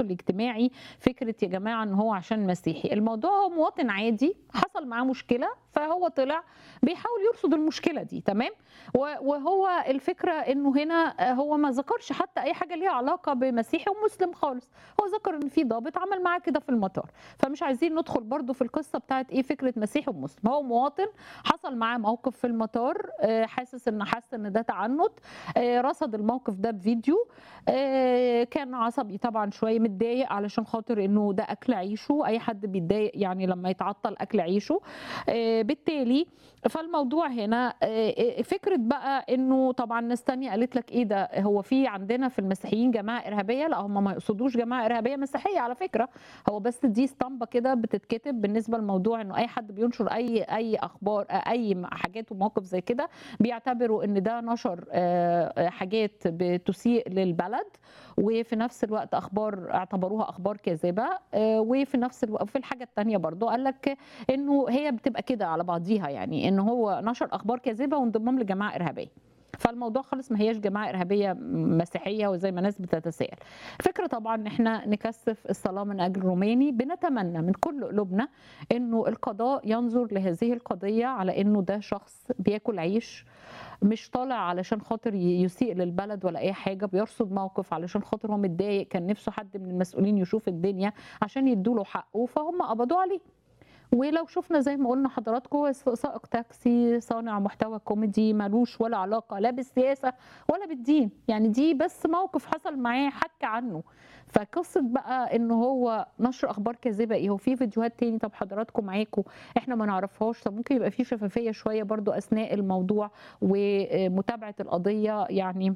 الاجتماعي فكره يا جماعه ان هو عشان مسيحي الموضوع هو مواطن عادي حصل معاه مشكله فهو طلع بيحاول يرصد المشكله دي تمام و- وهو الفكره انه هنا هو ما ذكرش حتى اي حاجه ليها علاقه بمسيحي ومسلم خالص هو ذكر ان في ضابط عمل معاه كده في المطار فمش عايزين ندخل برضو في القصه بتاعت ايه فكره مسيحي ومسلم هو مواطن حصل معاه موقف في المطار آه، حاسس ان حاسس ان ده تعنت آه، رصد الموقف ده بفيديو آه، كان عصبي طبعا شويه متضايق علشان خاطر انه ده اكل عيشه اي حد بيتضايق يعني لما يتعطل اكل عيشه آه، بالتالي فالموضوع هنا آه، فكره بقى انه طبعا ناس تانية قالت لك ايه ده هو في عندنا في المسيحيين جماعه ارهابيه لا هم ما يقصدوش جماعه ارهابيه مسيحيه على فكره هو بس دي اسطمبه كده بتتكتب بالنسبه لموضوع انه اي حد بينشر اي اي اخبار اي حاجات ومواقف زي كده بيعتبروا ان ده نشر آه، حاجات بتسيء للبلد وفي نفس الوقت اخبار اعتبروها اخبار كاذبه آه، وفي نفس الوقت في الحاجه الثانيه برضو قال لك انه هي بتبقى كده على بعضيها يعني ان هو نشر اخبار كاذبه وانضمام لجماعه ارهابيه فالموضوع خالص ما هياش جماعه ارهابيه مسيحيه وزي ما ناس بتتساءل فكره طبعا ان احنا نكثف الصلاه من اجل روماني بنتمنى من كل قلوبنا انه القضاء ينظر لهذه القضيه على انه ده شخص بياكل عيش مش طالع علشان خاطر ي- يسيء للبلد ولا اي حاجه بيرصد موقف علشان خاطر هو متضايق كان نفسه حد من المسؤولين يشوف الدنيا عشان يدوله حقه فهم قبضوا عليه ولو شفنا زي ما قلنا حضراتكم هو سائق تاكسي صانع محتوى كوميدي ملوش ولا علاقه لا بالسياسه ولا بالدين يعني دي بس موقف حصل معاه حكى عنه فقصه بقى ان هو نشر اخبار كاذبه ايه هو في فيديوهات تاني طب حضراتكم معاكم احنا ما نعرفهاش طب ممكن يبقى في شفافيه شويه برضو اثناء الموضوع ومتابعه القضيه يعني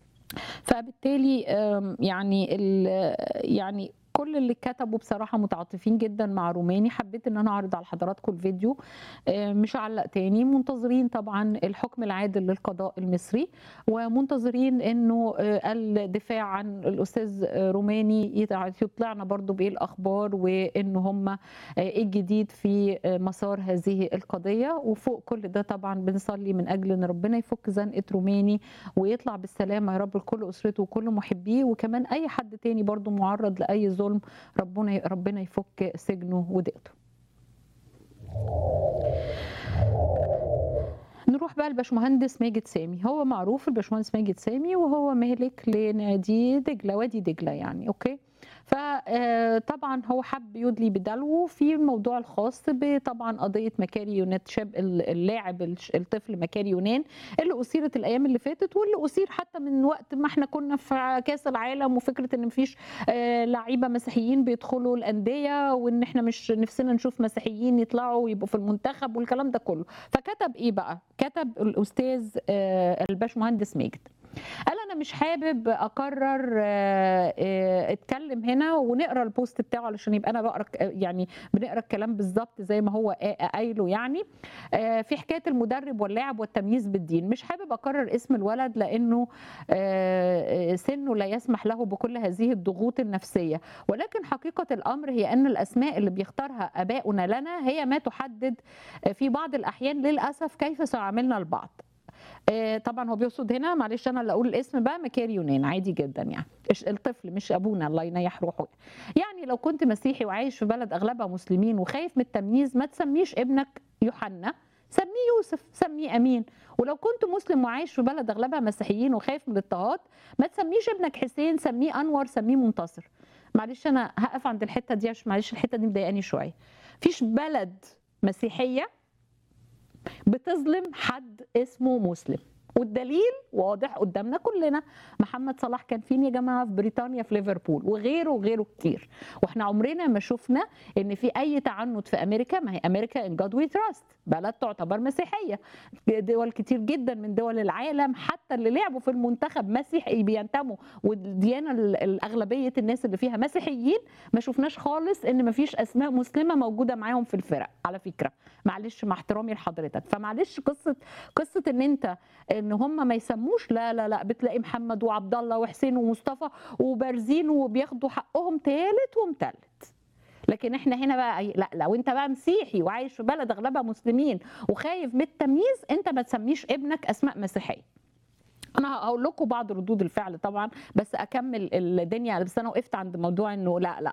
فبالتالي آم، يعني ال- يعني كل اللي كتبوا بصراحة متعاطفين جدا مع روماني حبيت ان انا اعرض على حضراتكم الفيديو آه، مش علق تاني منتظرين طبعا الحكم العادل للقضاء المصري ومنتظرين انه آه، الدفاع عن الاستاذ آه، روماني يتع- يطلعنا برضو بايه الاخبار وان هم آه، ايه الجديد في آه، مسار هذه القضية وفوق كل ده طبعا بنصلي من اجل ان ربنا يفك زنقة روماني ويطلع بالسلامة يا رب لكل أسرته وكل محبيه وكمان أي حد تاني برضو معرض لأي ظلم ربنا ربنا يفك سجنه وضيقته نروح بقى الباشمهندس ماجد سامي هو معروف الباشمهندس ماجد سامي وهو مالك لنادي دجله وادي دجله يعني اوكي فطبعا هو حب يدلي بدلو في الموضوع الخاص بطبعا قضيه مكاري يونان شاب اللاعب الش- الطفل مكاري يونان اللي اثيرت الايام اللي فاتت واللي اثير حتى من وقت ما احنا كنا في كاس العالم وفكره ان مفيش آه، لعيبه مسيحيين بيدخلوا الانديه وان احنا مش نفسنا نشوف مسيحيين يطلعوا ويبقوا في المنتخب والكلام ده كله فكتب ايه بقى كتب الاستاذ آه، الباشمهندس ماجد قال انا مش حابب اكرر آه، آه، اتكلم هنا ونقرا البوست بتاعه علشان يبقى انا بقرا ك- يعني بنقرا الكلام بالظبط زي ما هو قا- قايله يعني آه، في حكايه المدرب واللاعب والتمييز بالدين مش حابب اكرر اسم الولد لانه آه، آه، سنه لا يسمح له بكل هذه الضغوط النفسيه ولكن حقيقه الامر هي ان الاسماء اللي بيختارها اباؤنا لنا هي ما تحدد آه، في بعض الاحيان للاسف كيف سيعاملنا البعض آه، طبعا هو بيقصد هنا معلش انا اللي اقول الاسم بقى مكاري يونان عادي جدا يعني إيش- الطفل مش ابونا الله ينيح روحه يعني لو كنت مسيحي وعايش في بلد اغلبها مسلمين وخايف من التمييز ما تسميش ابنك يوحنا سميه يوسف سميه امين ولو كنت مسلم وعايش في بلد اغلبها مسيحيين وخايف من الاضطهاد ما تسميش ابنك حسين سميه انور سميه منتصر معلش انا هقف عند الحته دي عشان معلش الحته دي مضايقاني شويه فيش بلد مسيحيه بتظلم حد اسمه مسلم والدليل واضح قدامنا كلنا محمد صلاح كان فين يا جماعه في بريطانيا في ليفربول وغيره وغيره كتير واحنا عمرنا ما شفنا ان في اي تعنت في امريكا ما هي امريكا ان جاد وي تراست بلد تعتبر مسيحيه دول كتير جدا من دول العالم حتى اللي لعبوا في المنتخب مسيحي بينتموا والديانه ال- الاغلبيه الناس اللي فيها مسيحيين ما شفناش خالص ان ما فيش اسماء مسلمه موجوده معاهم في الفرق على فكره معلش مع احترامي لحضرتك فمعلش قصه قصه ان انت ان هم ما يسموش لا لا لا بتلاقي محمد وعبد الله وحسين ومصطفى وبارزين وبياخدوا حقهم تالت ومتلت لكن احنا هنا بقى لا لو انت بقى مسيحي وعايش في بلد اغلبها مسلمين وخايف من التمييز انت ما تسميش ابنك اسماء مسيحيه انا هقول لكم بعض ردود الفعل طبعا بس اكمل الدنيا بس انا وقفت عند موضوع انه لا لا